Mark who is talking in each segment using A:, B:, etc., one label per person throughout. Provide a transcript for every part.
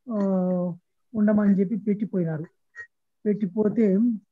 A: ఆ, ఉండమని చెప్పి పెట్టిపోయినారు పెట్టిపోతే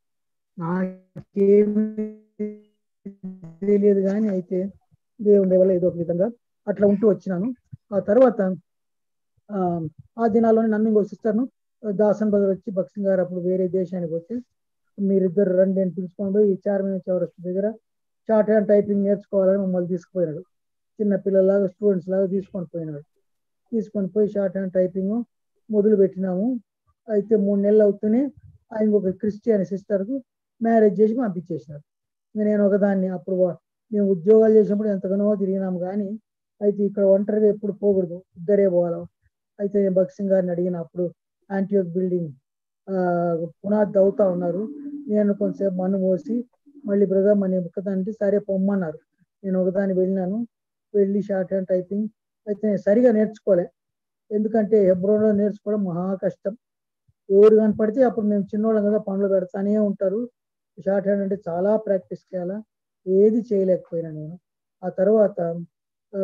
A: నాకేమి తెలియదు కానీ అయితే దేవుని వల్ల ఏదో ఒక విధంగా అట్లా ఉంటూ వచ్చినాను ఆ తర్వాత ఆ, ఆ దినాల్లోనే నన్ను ఇంకో సిస్టర్ను దాసన్ బదులు వచ్చి భక్సింగ్ గారు అప్పుడు వేరే దేశానికి వచ్చి మీరిద్దరు రండి అని పిలుచుకొని పోయి ఈ చార్మినార్ చౌరస్తా దగ్గర షార్ట్ హ్యాండ్ టైపింగ్ నేర్చుకోవాలని మమ్మల్ని తీసుకుపోయినాడు చిన్న పిల్లలాగా స్టూడెంట్స్ లాగా తీసుకొని పోయినాడు తీసుకొని పోయి షార్ట్ హ్యాండ్ టైపింగ్ మొదలు పెట్టినాము అయితే మూడు నెలలు అవుతూనే ఆయన ఒక క్రిస్టియన్ సిస్టర్కు మ్యారేజ్ చేసి పంపించేసినారు ఇంకా నేను ఒకదాన్ని అప్పుడు వా- మేము ఉద్యోగాలు చేసినప్పుడు ఎంతగానో తిరిగినాము కానీ అయితే ఇక్కడ ఒంటరిగా ఎప్పుడు పోకూడదు ఇద్దరే పోవాలి అయితే నేను భక్సింగ్ గారిని అడిగిన అప్పుడు యాంటీయోక్ బిల్డింగ్ ఆ, పునాది అవుతా ఉన్నారు నేను కొంతసేపు మన్ను పోసి మళ్ళీ బ్రదర్ మన ఒక్కదానికి సరే పొమ్మన్నారు నేను ఒకదాన్ని వెళ్ళినాను వెళ్ళి షార్ట్ హ్యాండ్ టైపింగ్ అయితే నేను సరిగా నేర్చుకోలే ఎందుకంటే హెబ్రోన్లో నేర్చుకోవడం మహా కష్టం ఎవరు కనపడితే అప్పుడు మేము చిన్నోళ్ళం కదా పనులు పెడతానే ఉంటారు షార్ట్ హ్యాండ్ అంటే చాలా ప్రాక్టీస్ చేయాలా ఏది చేయలేకపోయినా నేను ఆ తర్వాత ఆ,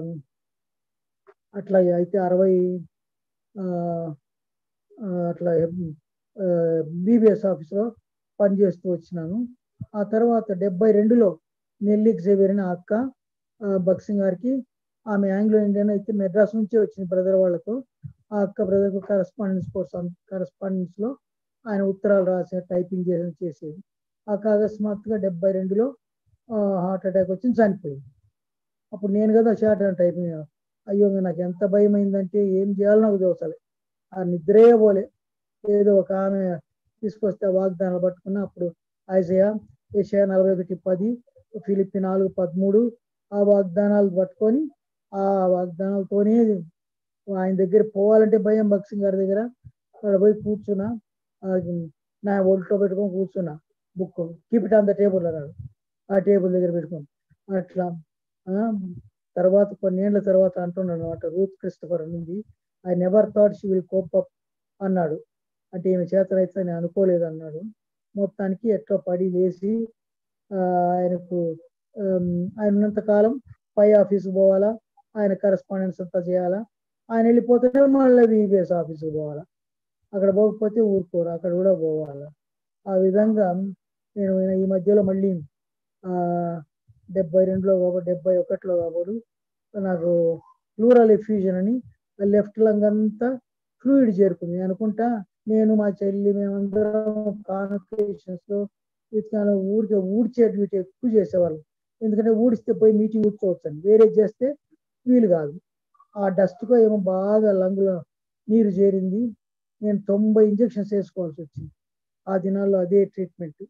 A: అట్లా అయితే అరవై ఆ, ఆ, అట్లా బీబీఎస్ ఆఫీస్లో పనిచేస్తూ వచ్చినాను ఆ తర్వాత డెబ్బై రెండులో నెల్లికి జేవేరిన అక్క ఆ, బక్సింగ్ గారికి ఆమె ఆంగ్లో ఇండియన్ అయితే మెడ్రాస్ నుంచే వచ్చింది బ్రదర్ వాళ్ళతో ఆ అక్క బ్రదర్ కరస్పాండెన్స్ కోసం కరస్పాండెన్స్ లో ఆయన ఉత్తరాలు రాసే టైపింగ్ చేసి చేసేది ఆ అక్క అకస్మాత్తుగా డెబ్బై రెండులో హార్ట్ అటాక్ వచ్చి చనిపోయింది అప్పుడు నేను కదా షార్ట్ హ్యాండ్ టైపింగ్ అయ్యో ఇంకా నాకు ఎంత భయం అయిందంటే ఏం చేయాలో నాకు దోసలే ఆ నిద్రే పోలే ఏదో ఒక ఆమె తీసుకొస్తే వాగ్దానాలు పట్టుకున్న అప్పుడు ఐజయా ఏషియా నలభై ఒకటి పది ఫిలిప్పి నాలుగు పదమూడు ఆ వాగ్దానాలు పట్టుకొని ఆ వాగ్దానాలతోనే ఆయన దగ్గర పోవాలంటే భయం భక్సింగ్ గారి దగ్గర అక్కడ పోయి కూర్చున్నా ఆ, నా ఒంట్లో పెట్టుకొని కూర్చున్నా book keep it on the table అన్నాడు ఆ టేబుల్ దగ్గర పెట్టుకొని అట్లా ఆ, తర్వాత కొన్నేళ్ల తర్వాత అంటున్నాడు అనమాట రూత్ క్రిస్టఫర్ ఉంది I never thought she will cope up అన్నాడు అంటే ఈమె చేతనైతే నేను అనుకోలేదు అన్నాడు మొత్తానికి ఎట్లా పడి లేచి ఆ, ఆయనకు ఆమ్, ఆయన ఉన్నంత కాలం పై ఆఫీస్కి పోవాలా ఆయన కరెస్పాండెన్స్ అంతా చేయాలా ఆయన వెళ్ళిపోతేనే మళ్ళీ బీబీఎస్ ఆఫీస్కి పోవాలా అక్కడ పోకపోతే ఊరుకోరు అక్కడ కూడా పోవాలా ఆ విధంగా నేను ఈ మధ్యలో మళ్ళీ ఆ డెబ్బై రెండులో కాబట్టి డెబ్బై ఒకటిలో కాబట్టి నాకు ప్లూరల్ ఎఫ్యూజన్ అని లెఫ్ట్ లంగ్ అంతా ఫ్లూయిడ్ చేరుకుంది నేను అనుకుంటా నేను మా చెల్లి మేమందరం కాన్వర్సేషన్స్ లో ఇతను ఊరికే ఊడ్చే డ్యూటీ ఎక్కువ చేసేవాళ్ళం ఎందుకంటే ఊడిస్తే పోయి మీటింగ్ కూర్చోవచ్చు అని వేరే చేస్తే వీలు కాదు ఆ డస్ట్ కో ఏమో బాగా లంగులో నీరు చేరింది నేను తొంభై ఇంజక్షన్స్ వేసుకోవాల్సి వచ్చింది ఆ దినాల్లో అదే ట్రీట్మెంట్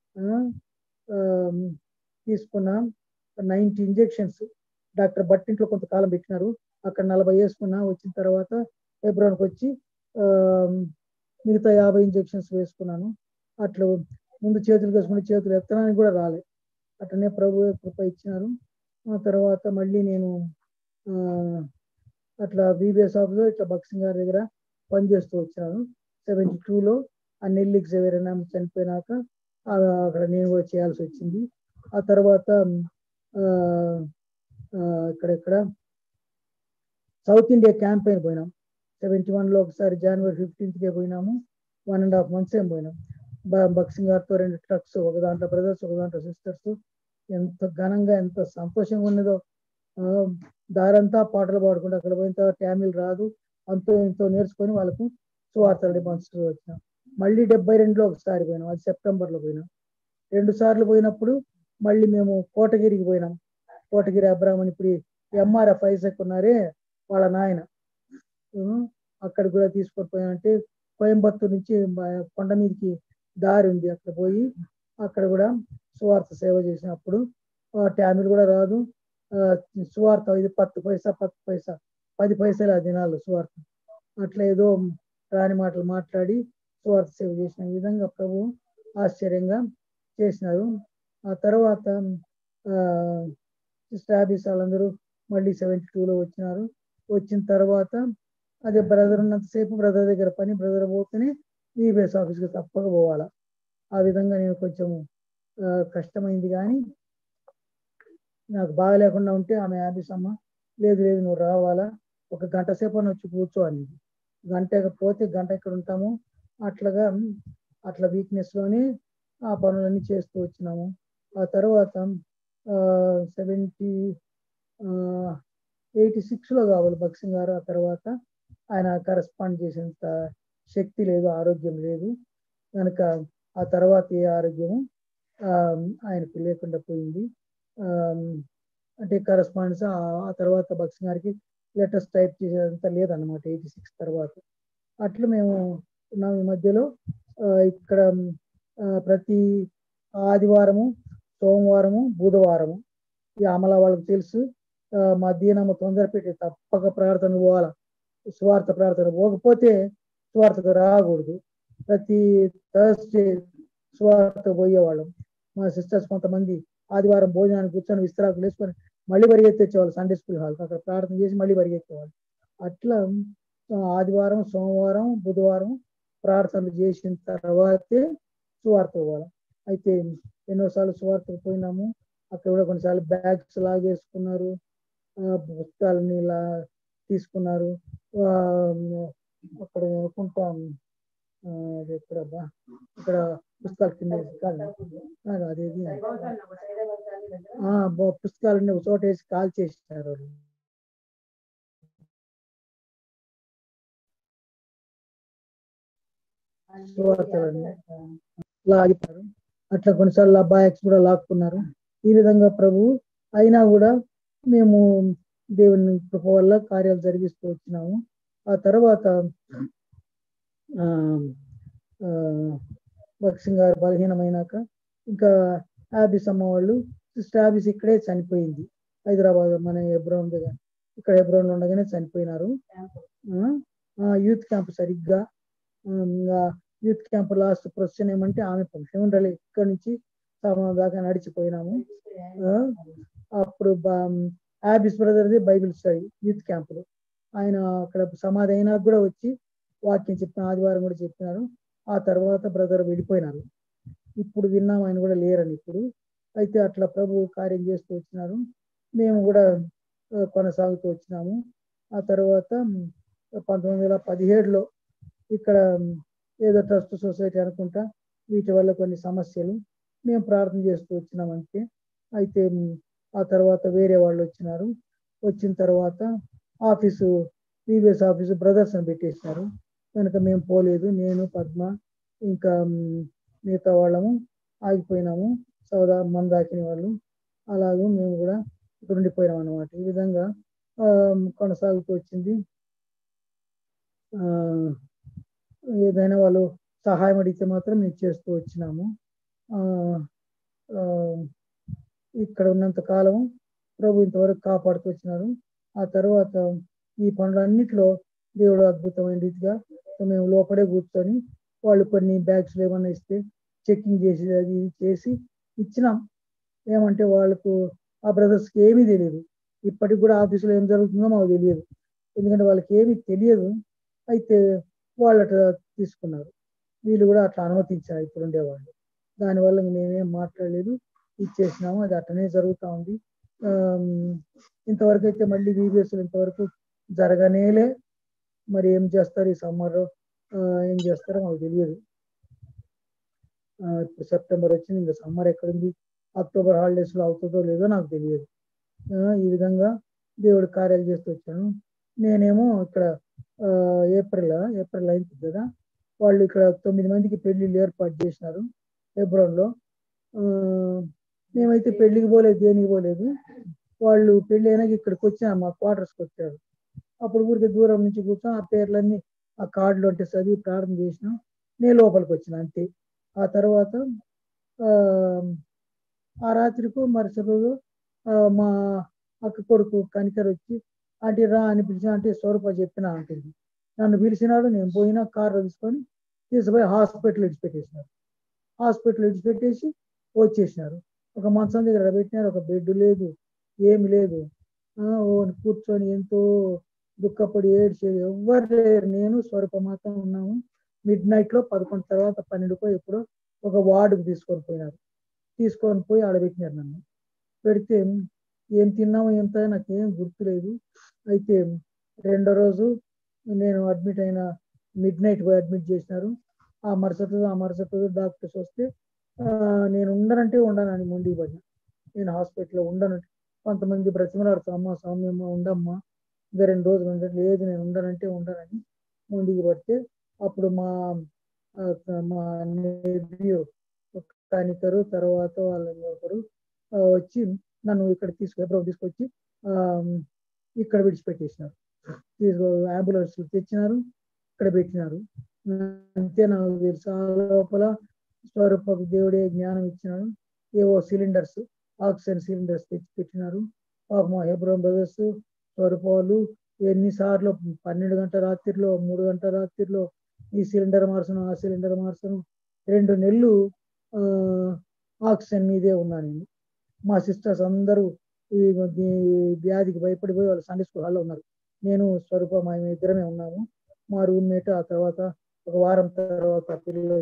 A: తీసుకున్నా నైన్టీ ఇంజెక్షన్స్ డాక్టర్ బట్టింట్లో కొంతకాలం పెట్టినారు అక్కడ నలభై వేసుకున్నా వచ్చిన తర్వాత ఫిబ్రవరికి వచ్చి ఆ, మిగతా యాభై ఇంజెక్షన్స్ వేసుకున్నాను అట్లా ముందు చేతులు వేసుకుని చేతులు ఎత్తడానికి కూడా రాలే అట్లనే ప్రభు కృప ఇచ్చినారు ఆ తర్వాత మళ్ళీ నేను ఆ, అట్లా బీబీఎస్ ఆఫీస్లో ఇట్లా బక్సింగ్ గారి దగ్గర పనిచేస్తూ వచ్చాను సెవెంటీ టూలో ఆ నెల్లికి ఎవరైనా చనిపోయినాక ఆ, అక్కడ నేను కూడా చేయాల్సి వచ్చింది ఆ తర్వాత ఆ, ఆ, ఇక్కడ ఇక్కడ సౌత్ ఇండియా క్యాంపెయిన్ పోయినాం సెవెంటీ వన్లో ఒకసారి జనవరి ఫిఫ్టీన్త్కే పోయినాము వన్ అండ్ హాఫ్ మంత్స్ ఏం పోయినాం బ- బక్సింగ్ గారితో రెండు ట్రక్స్ ఒక దాంట్లో బ్రదర్స్ ఒక దాంట్లో సిస్టర్స్ ఎంత ఘనంగా ఎంత సంతోషంగా ఉన్నదో ఆ, దారంతా పాటలు పాడుకుంటూ అక్కడ పోయిన తర్వాత ట్యామిల్ రాదు అంతో ఇంతో నేర్చుకొని వాళ్ళకు సువార్తలు పంచుతూ వచ్చినాం మళ్ళీ డెబ్బై రెండులో ఒకసారి పోయినాం అది సెప్టెంబర్లో పోయినాం రెండు సార్లు పోయినప్పుడు మళ్ళీ మేము కోటగిరికి పోయినాం కోటగిరి అబ్రాహ్మణ్ ఇప్పుడు ఎంఆర్ఎఫ్ ఐసెక్ ఉన్నారే వాళ్ళ నాయన ఉం, అక్కడ కూడా తీసుకొని పోయానంటే కోయంబత్తూరు నుంచి బ- కొండ మీదకి దారి ఉంది అక్కడ పోయి అక్కడ కూడా సువార్త సేవ చేసినప్పుడు ఆ, ట్యామిల్ కూడా రాదు ఆ, సువార్త ఇది పత్తు పైసా పత్తు పైసా పది పైసలు ఆ దినాలు సువార్త అట్లా ఏదో రాని మాటలు మాట్లాడి సువార్త సేవ చేసిన విధంగా ప్రభు ఆశ్చర్యంగా చేసినారు ఆ తర్వాత స్టాబీస్ వాళ్ళందరూ మళ్ళీ సెవెంటీ టూలో వచ్చినారు వచ్చిన తర్వాత అదే బ్రదర్ ఉన్నంతసేపు బ్రదర్ దగ్గర పని బ్రదర్ పోతేనే ఈబీఎస్ ఆఫీస్కి తప్పక పోవాలా ఆ విధంగా నేను కొంచెం ఆ, కష్టమైంది కానీ నాకు బాగా లేకుండా ఉంటే ఆమె ఆఫీస్ అమ్మ లేదు లేదు నువ్వు రావాలా ఒక గంట సేపు అని వచ్చి కూర్చో అనేది గంట పోతే గంట ఎక్కడ ఉంటాము అట్లాగా అట్లా వీక్నెస్ లోనే ఆ పనులన్నీ చేస్తూ వచ్చినాము ఆ తర్వాత సెవెంటీ ఎయిటీ సిక్స్లో కావాలి భక్సింగ్ గారు ఆ తర్వాత ఆయన కరెస్పాండ్ చేసేంత శక్తి లేదు ఆరోగ్యం లేదు కనుక ఆ తర్వాత ఏ ఆరోగ్యము ఆ, ఆయనకు లేకుండా పోయింది ఆ, అంటే కరెస్పాండెన్స్ ఆ తర్వాత భక్సింగ్ గారికి లెటర్స్ టైప్ చేసేదంతా లేదన్నమాట ఎయిటీ సిక్స్ తర్వాత అట్లా మేము ఉన్నాం ఈ మధ్యలో ఆ, ఇక్కడ ఆ, ప్రతి ఆదివారము సోమవారము బుధవారము ఈ అమల వాళ్ళకి తెలుసు ఆ, మధ్యాహ్నం తొందర పెట్టి తప్పక ప్రార్థన పోవాలా స్వార్థ ప్రార్థన పోకపోతే స్వార్థకు రాకూడదు ప్రతి థర్స్డే స్వార్థ పోయేవాళ్ళం మా సిస్టర్స్ కొంతమంది ఆదివారం భోజనానికి కూర్చొని విస్తరాకులు వేసుకొని మళ్ళీ పరిగెత్తేవాళ్ళు సండే స్కూల్ హాల్ అక్కడ ప్రార్థన చేసి మళ్ళీ పరిగెత్తేవాళ్ళు అట్లా ఆ, ఆదివారం సోమవారం బుధవారం ప్రార్థనలు చేసిన తర్వాతే సువార్త పోవాలి అయితే ఎన్నోసార్లు సువార్తకు పోయినాము అక్కడ కూడా కొన్నిసార్లు బ్యాగ్స్ లాగేసుకున్నారు ఆ, పుస్తకాలని ఇలా తీసుకున్నారు ఆ, అక్కడ అనుకుంటాం ఆ, అది ఎక్కడబ్బా ఇక్కడ పుస్తకాలు కింద వేసి కాదు కాదు, అదేది ఆ, బో- పుస్తకాలన్నీ ఒక చోట వేసి కాల్ చేసినారు వాళ్ళు సువార్తలన్నీ లాగిస్తారు అట్లా కొన్నిసార్లు అబ్బాయిక్స్ కూడా లాక్కున్నారు ఈ విధంగా ప్రభు అయినా కూడా మేము దేవుని కృప వల్ల కార్యాలు జరిగిస్తూ వచ్చినాము ఆ తర్వాత ఆ, ఆ, భక్సింగ్ గారు బలహీనమైనాక ఇంకా ఆబిస్ అమ్మ వాళ్ళు సిస్టర్ ఆబిస్ ఇక్కడే చనిపోయింది హైదరాబాద్ మన ఎబ్రౌన్ దగ్గర ఇక్కడ ఎబ్రౌన్ ఉండగానే చనిపోయినారు ఆ, ఆ, యూత్ క్యాంప్ సరిగ్గా ఆ, ఇంకా యూత్ క్యాంప్ లాస్ట్ ప్రొసెషన్ ఏమంటే ఆమె ఫంక్షన్ ఉండాలి ఇక్కడ నుంచి సభ దాకా నడిచిపోయినాము ఆ, అప్పుడు యాబిస్ బ్రదర్ది బైబిల్ స్టడీ యూత్ క్యాంపులో ఆయన అక్కడ సమాధి అయినా కూడా వచ్చి వాక్యం చెప్పిన ఆదివారం కూడా చెప్పినారు ఆ తర్వాత బ్రదర్ వెళ్ళిపోయినారు ఇప్పుడు విన్నాం ఆయన కూడా లేరని ఇప్పుడు అయితే అట్లా ప్రభు కార్యం చేస్తూ వచ్చినారు మేము కూడా ఆ, కొనసాగుతూ వచ్చినాము ఆ తర్వాత మ్, పంతొమ్మిది వందల పదిహేడులో ఇక్కడ మ్, ఏదో ట్రస్ట్ సొసైటీ అనుకుంటా వీటి వల్ల కొన్ని సమస్యలు మేము ప్రార్థన చేస్తూ వచ్చినాం అంతే అయితే మ్, ఆ తర్వాత వేరే వాళ్ళు వచ్చినారు వచ్చిన తర్వాత ఆఫీసు పీవీఎస్ ఆఫీసు బ్రదర్స్ అని పెట్టేసినారు కనుక మేము పోలేదు నేను పద్మ ఇంకా మ్, మిగతా వాళ్ళము ఆగిపోయినాము సౌదా మందాకిని వాళ్ళు అలాగే మేము కూడా ఇక్కడ ఉండిపోయినాం అనమాట ఈ విధంగా ఆ, కొనసాగుతూ వచ్చింది ఆ, ఏదైనా వాళ్ళు సహాయం అడిగితే మాత్రం మేము చేస్తూ వచ్చినాము ఆ, ఆ, ఇక్కడ ఉన్నంత కాలం ప్రభు ఇంతవరకు కాపాడుతూ వచ్చినారు ఆ తర్వాత ఈ పనులన్నిటిలో దేవుడు అద్భుతమైన రీతిగా మేము లోపలే కూర్చొని వాళ్ళు కొన్ని బ్యాగ్స్ ఏమన్నా ఇస్తే చెక్కింగ్ చేసి అది ఇది చేసి ఇచ్చినాం ఏమంటే వాళ్ళకు ఆ బ్రదర్స్కి ఏమీ తెలియదు ఇప్పటికి కూడా ఆఫీసులో ఏం జరుగుతుందో మాకు తెలియదు ఎందుకంటే వాళ్ళకి ఏమీ తెలియదు అయితే వాళ్ళు అట్లా తీసుకున్నారు వీళ్ళు కూడా అట్లా అనుమతించారు ఇప్పుడు ఉండేవాళ్ళు దానివల్ల మేమేం మాట్లాడలేదు ఇచ్చేసినాము అది అట్లనే జరుగుతూ ఉంది ఆమ్, ఇంతవరకు అయితే మళ్ళీ వీడియోస్ ఇంతవరకు జరగనేలే మరి ఏం చేస్తారు ఈ సమ్మర్ ఏం చేస్తారో మాకు తెలియదు ఆ, ఇప్పుడు సెప్టెంబర్ వచ్చింది ఇంకా సమ్మర్ ఎక్కడుంది అక్టోబర్ హాలిడేస్ లో అవుతుందో లేదో నాకు తెలియదు ఆ, ఈ విధంగా దేవుడు కార్యాలు చేస్తూ వచ్చాను నేనేమో ఇక్కడ ఆ, ఏప్రిల్ ఏప్రిల్ అయింది కదా వాళ్ళు ఇక్కడ తొమ్మిది మందికి పెళ్లిళ్ళు ఏర్పాటు చేసినారు ఫిబ్రవరిలో ఆ, మేమైతే పెళ్లికి పోలేదు దేనికి పోలేదు వాళ్ళు పెళ్లి అయినాక ఇక్కడికి వచ్చా మా క్వార్టర్స్కి వచ్చారు అప్పుడు ఊరికి దూరం నుంచి కూర్చొని ఆ పేర్లన్నీ ఆ కార్డులు అంటే చదివి ప్రార్థన చేసినాం నేను లోపలికి వచ్చిన అంతే ఆ తర్వాత ఆ, ఆ రాత్రికు మరుసటి రోజు ఆ, మా అక్క కొడుకు కనికర్ వచ్చి ఆంటీ రా అని పిలిచిన అంటే స్వరూప చెప్పిన అంటుంది నన్ను పిలిచినాడు నేను పోయినా కారు తీసుకొని తీసుకుపోయి హాస్పిటల్ విడిచిపెట్టేసినారు హాస్పిటల్ విడిచిపెట్టేసి వచ్చేసినారు ఒక మంచం దగ్గర పెట్టినారు ఒక బెడ్ లేదు ఏమి లేదు ఆ, ఓ కూర్చొని ఎంతో దుఃఖపడి ఏడ్చేది ఎవ్వరు లేరు నేను స్వరూప మాత్రం ఉన్నాము మిడ్ నైట్ లో పదకొండు తర్వాత పన్నెండుకో ఎప్పుడో ఒక వార్డుకు తీసుకొని పోయినారు తీసుకొని పోయి ఆడబెట్టినారు నన్ను పెడితే ఏం తిన్నామో ఏం తాగా నాకు ఏం గుర్తులేదు అయితే రెండో రోజు నేను అడ్మిట్ అయిన మిడ్ నైట్ పోయి అడ్మిట్ చేసినారు ఆ మరుసటి రోజు ఆ మరుసటి రోజు డాక్టర్స్ వస్తే ఆ, నేను ఉండనంటే ఉండనని ముందుకు పడిన నేను హాస్పిటల్లో ఉండను కొంతమంది బ్రతిమలాడుతూ అమ్మ సౌమ్యమ్మ ఉండమ్మా ఇంకా రెండు రోజులు ఉండదు లేదు నేను ఉండనంటే ఉండనని ముందుకు పడితే అప్పుడు మా ఆ, మా nephew ఒక కానికరు తర్వాత వాళ్ళ ఒకరు ఆ, వచ్చి నన్ను ఇక్కడ తీసుకు ఎప్పుడో తీసుకొచ్చి ఆ, ఇక్కడ విడిచిపెట్టేసినారు తీసుకో అంబులెన్స్ తెచ్చినారు ఇక్కడ పెట్టినారు అంతే నాకు తెలుసు ఆ లోపల స్వరూపకు దేవుడే జ్ఞానం ఇచ్చినాడు ఏవో సిలిండర్స్ ఆక్సిజన్ సిలిండర్స్ తెచ్చి పెట్టినారు పాపం హెబ్రోన్ బ్రదర్స్ స్వరూప వాళ్ళు ఎన్నిసార్లు పన్నెండు గంటల రాత్రిలో మూడు గంటల రాత్రిలో ఈ సిలిండర్ మార్చను ఆ సిలిండర్ మార్చను రెండు నెలలు ఆ, ఆక్సిజన్ మీదే ఉన్నా నేను మా సిస్టర్స్ అందరూ ఈ ఈ వ్యాధికి భయపడిపోయి వాళ్ళు సండే స్కూల్ హాల్లో ఉన్నారు నేను స్వరూప మేము ఇద్దరమే ఉన్నాము మా రూమ్మేట్ ఆ తర్వాత ఒక వారం తర్వాత పిల్లలు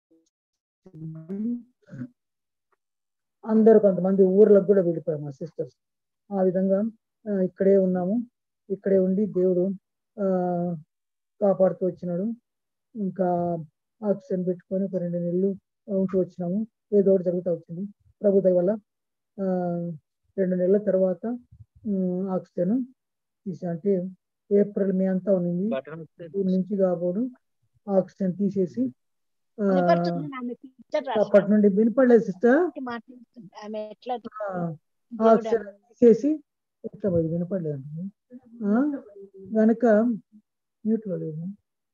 A: అందరూ కొంతమంది ఊర్లకు కూడా వెళ్ళిపోయారు మా సిస్టర్స్ ఆ విధంగా ఆ, ఇక్కడే ఉన్నాము ఇక్కడే ఉండి దేవుడు ఆ కాపాడుతూ వచ్చినాడు ఇంకా ఆక్సిజన్ పెట్టుకొని ఒక రెండు నెలలు ఉంటూ వచ్చినాము ఏదో ఒకటి జరుగుతూ వచ్చింది ప్రభు దయ వల్ల ఆ, రెండు నెలల తర్వాత ఉమ్, ఆక్సిజన్ తీసా అంటే ఏప్రిల్ మే అంతా ఉన్నింది జూన్ నుంచి కాబోడు ఆక్సిజన్ తీసేసి ఆ,
B: వినపడుతుంది ఆమె పిక్చర్
A: అప్పటి నుండి వినపడలేదు సిస్టర్
B: మాట్లాడుతుంది ఆమె ఎట్లా
A: ఆక్సిజన్ తీసేసి ఎట్లా పోయి వినపడలేదు అంటుంది. ఆ వెనక మ్యూట్ లో లేదు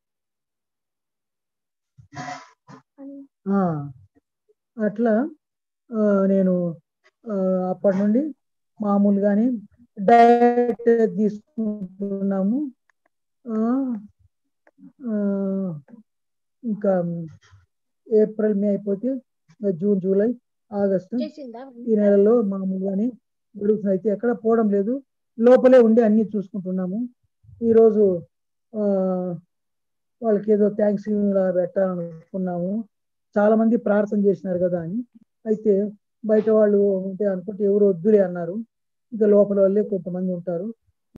A: ఆ, అట్లా ఆ, నేను ఆ, అప్పటి నుండి మామూలుగానే డైట్ తీసుకుంటున్నాము ఆ, ఆ, ఇంకా ఏప్రిల్ మే అయిపోతే ఇంకా జూన్ జూలై ఆగస్టు
B: చేసిందా
A: ఈ నెలలో మామూలుగానే జరుగుతుంది అయితే ఎక్కడ పోవడం లేదు లోపలే ఉండి అన్ని చూసుకుంటున్నాము ఈరోజు ఆ, వాళ్ళకి ఏదో థ్యాంక్స్ పెట్టాలనుకున్నాము చాలా మంది ప్రార్థన చేసినారు కదా అని అయితే బయట వాళ్ళు ఉంటే అనుకుంటే ఎవరు వద్దులే అన్నారు ఇంకా లోపల వాళ్ళే కొంతమంది ఉంటారు